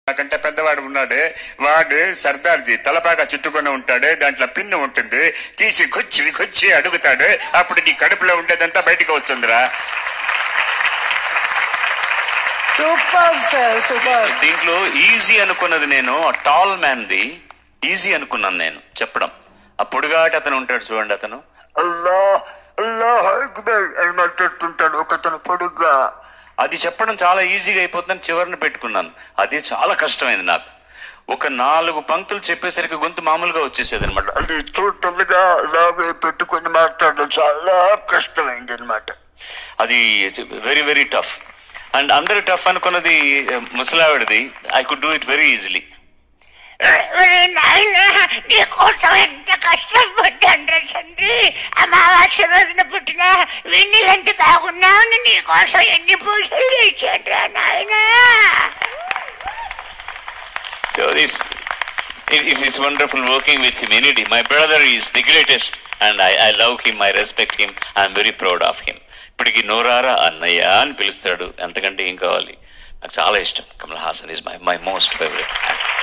నాకంటే పెద్దవాడు ఉన్నాడే వాడు సర్దార్జీ తలపాగా చుట్టుకొని ఉంటాడే దాంట్లో పిన్ను ఉంటుంది తీసి కొచ్చి కొచ్చి అడుగుతాడు అప్పుడు నీ కడుపులో ఉండేదంతా బయటికి వస్తుందిరా సూపర్ సార్ సూపర్ దీంట్లో ఈజీ అనుకున్నది నేను టాల్ మ్యాన్ ది ఈజీ అనుకున్నాను నేను చెప్పడం ఆ పొడుగాటి అతను ఉంటాడు చూడండి అతను అల్లా అల్లా అక్బర్ అని మాట్లాడుతుంటాడు ఒకతను పొడుగ్గా అది చెప్పడం చాలా ఈజీగా అయిపోతుందని చివరిని పెట్టుకున్నాను అది చాలా కష్టమైంది నాకు ఒక నాలుగు పంక్తులు చెప్పేసరికి గొంతు మామూలుగా వచ్చేసేది అనమాట అది టోటల్గా అలాగే పెట్టుకొని మాట్లాడడం చాలా కష్టమైంది అనమాట అది వెరీ వెరీ టఫ్ అండ్ అందరు టఫ్ అనుకున్నది ముసలావిడది I could do it very easily నాయన నీకోసం ఎంత కష్టపడ్డాను తండ్రి అమావాస్య రోజున పుట్టిన వెన్నెలంటే బాగున్నావు నీకోసం ఎన్ని పూజలు చేశాడు నాయన So this it, it is wonderful working with him. Indeed, my brother is the greatest, and I, I love him. I respect him. I am very proud of him. ఇప్పటికి నోరారా అన్నయ్య అని పిలుస్తాడు ఎంతకంటే ఏం కావాలి నాకు చాలా ఇష్టం Kamal Haasan is my my most favourite